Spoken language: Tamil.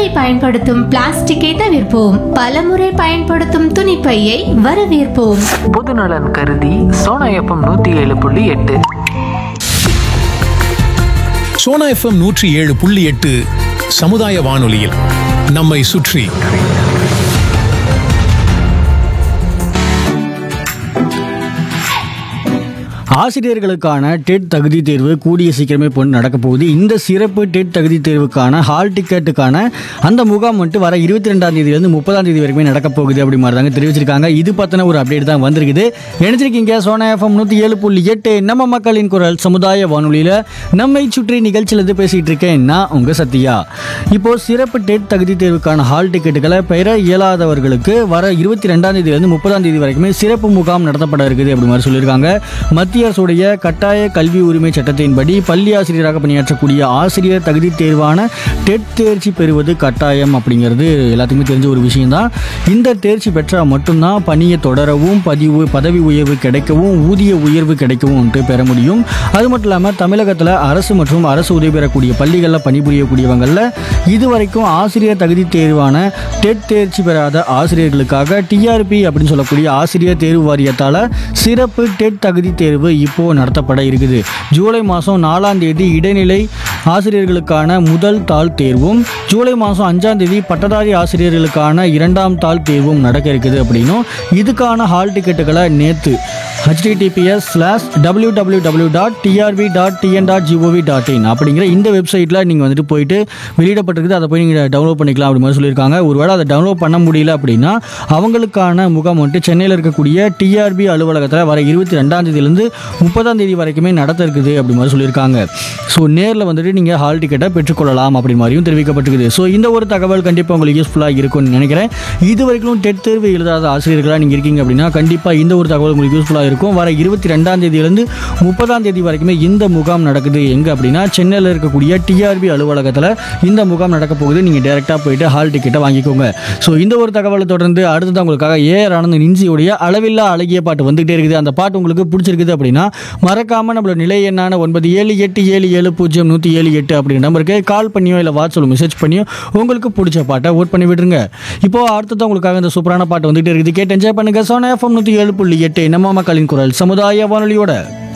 பயன்படுத்தும் பிளாஸ்டிக்கை தவிர்ப்போம் பலமுறை பயன்படுத்தும் துணிப்பையை வரவேற்போம் பொதுநலன் கருதி சோனா எஃப்எம் நூற்றி ஏழு புள்ளி எட்டு சோனா எஃப்எம் நூற்றி ஏழு புள்ளி எட்டு சமுதாய வானொலியில் நம்மை சுற்றி ஆசிரியர்களுக்கான டெட் தகுதி தேர்வு கூடிய சீக்கிரமே பொண்ணு நடக்க போகுது இந்த சிறப்பு டெட் தகுதி தேர்வுக்கான ஹால் டிக்கெட்டுக்கான அந்த முகாம் வந்துட்டு வர இருபத்தி ரெண்டாம் தேதியிலேருந்து முப்பதாம் தேதி வரைக்குமே நடக்க போகுது அப்படி மாதிரி தாங்க தெரிவிச்சிருக்காங்க இது பற்றின ஒரு அப்டேட் தான் வந்திருக்குது நினைச்சிருக்கீங்க சோனா எஃப்எம் நூற்றி ஏழு புள்ளி எட்டு நம்ம மக்களின் குரல் சமுதாய வானொலியில் நம்மை சுற்றி நிகழ்ச்சியில் இருந்து பேசிகிட்டு இருக்கேன் நான் உங்கள் சத்யா இப்போ சிறப்பு டெட் தகுதி தேர்வுக்கான ஹால் டிக்கெட்டுகளை பெற இயலாதவர்களுக்கு வர இருபத்தி ரெண்டாம் தேதியிலிருந்து முப்பதாம் தேதி வரைக்குமே சிறப்பு முகாம் நடத்தப்பட இருக்குது அப்படி மாதிரி சொல்லியிருக்காங்க மத்திய அரசுடைய கட்டாய கல்வி உரிமை சட்டத்தின்படி பள்ளி ஆசிரியராக பணியாற்றக்கூடிய ஆசிரியர் தகுதி தேர்வான டெட் தேர்ச்சி பெறுவது கட்டாயம் அப்படிங்கிறது எல்லாத்துக்குமே தெரிஞ்ச ஒரு விஷயம்தான் இந்த தேர்ச்சி பெற்றால் மட்டும்தான் பணியை தொடரவும் பதிவு பதவி உயர்வு கிடைக்கவும் ஊதிய உயர்வு கிடைக்கவும் வந்துட்டு பெற முடியும் அது மட்டும் இல்லாமல் தமிழகத்தில் அரசு மற்றும் அரசு உதவி பெறக்கூடிய பள்ளிகளில் பணிபுரியக்கூடியவங்களில் இதுவரைக்கும் ஆசிரியர் தகுதி தேர்வான டெட் தேர்ச்சி பெறாத ஆசிரியர்களுக்காக டிஆர்பி அப்படின்னு சொல்லக்கூடிய ஆசிரியர் தேர்வு வாரியத்தால் சிறப்பு டெட் தகுதி தேர்வு இப்போ நடத்தப்பட இருக்குது ஜூலை மாதம் நாலாம் தேதி இடைநிலை ஆசிரியர்களுக்கான முதல் தாள் தேர்வும் ஜூலை மாதம் அஞ்சாம் தேதி பட்டதாரி ஆசிரியர்களுக்கான இரண்டாம் தாள் தேர்வும் நடக்க இருக்குது அப்படின்னும் இதுக்கான ஹால் டிக்கெட்டுகளை நேற்று https slash W W W dot TRB dot TN dot GOV dot in அப்படிங்கிற இந்த வெப்சைட்டில் நீங்கள் வந்துட்டு போயிட்டு வெளியிடப்பட்டிருக்குது அதை போய் நீங்கள் டவுன்லோட் பண்ணிக்கலாம் அப்படி மாதிரி சொல்லியிருக்காங்க ஒருவேளை அதை டவுன்லோட் பண்ண முடியல அப்படின்னா அவங்களுக்கான முகாம் வந்துட்டு சென்னையில் இருக்கக்கூடிய டிஆர்பி அலுவலகத்தில் வர இருபத்தி ரெண்டாம் தேதியிலேருந்து முப்பதாம் தேதி வரைக்குமே நடத்த இருக்குது அப்படி மாதிரி சொல்லியிருக்காங்க ஸோ நேரில் வந்துட்டு நீங்கள் ஹால் டிக்கெட்டை பெற்றுக்கொள்ளலாம் அப்படி மாதிரியும் தெரிவிக்கப்பட்டிருக்குது ஸோ இந்த ஒரு தகவல் கண்டிப்பாக உங்களுக்கு யூஸ்ஃபுல்லாக இருக்கும்னு நினைக்கிறேன் இது வரைக்கும் டெட் தேர்வு எழுதாத ஆசிரியர்களாக நீங்கள் இருக்கீங்க அப்படின்னா கண்டிப்பாக இந்த ஒரு தகவல் உங்களுக்கு யூஸ்ஃபுல்லாக இருக்கும் வர இருபத்தி ரெண்டாம் தேதியிலேருந்து முப்பதாம் தேதி வரைக்குமே இந்த முகாம் நடக்குது எங்கே அப்படின்னா சென்னையில் இருக்கக்கூடிய டிஆர்பி அலுவலகத்தில் இந்த முகாம் நடக்க போகுது நீங்கள் டேரெக்டாக போயிட்டு ஹால் டிக்கெட்டை வாங்கிக்கோங்க ஸோ இந்த ஒரு தகவலை தொடர்ந்து அடுத்தது உங்களுக்காக ஏஆர் ஆனந்த் நின்சியுடைய அளவில்லா அழகிய பாட்டு வந்துகிட்டே இருக்குது அந்த பாட்டு உங்களுக்கு பிடிச்சிருக்குது அப்படின்னா மறக்காமல் நம்மளோட நிலை எண்ணான ஒன்பது ஏழு எட்டு ஏழு ஏழு பூஜ்ஜியம் நூற்றி ஏழு எட்டு அப்படிங்கிற நம்பருக்கு கால் பண்ணியோ இல்லை வாட்ஸ்அப்பில் மெசேஜ் பண்ணியோ உங்களுக்கு பிடிச்ச பாட்டை ஓட் பண்ணி விட்டுருங்க இப்போ அடுத்தது உங்களுக்காக இந்த சூப்பரான பாட்டு வந்துகிட்டே இருக்குது கேட்டு என்ஜாய் பண்ணுங்க சோனா எஃப்எம் நூற்றி ஏழு புள்ளி எட்டு நம்ம மக்களின் குரல் சமுதாய வானொலியோட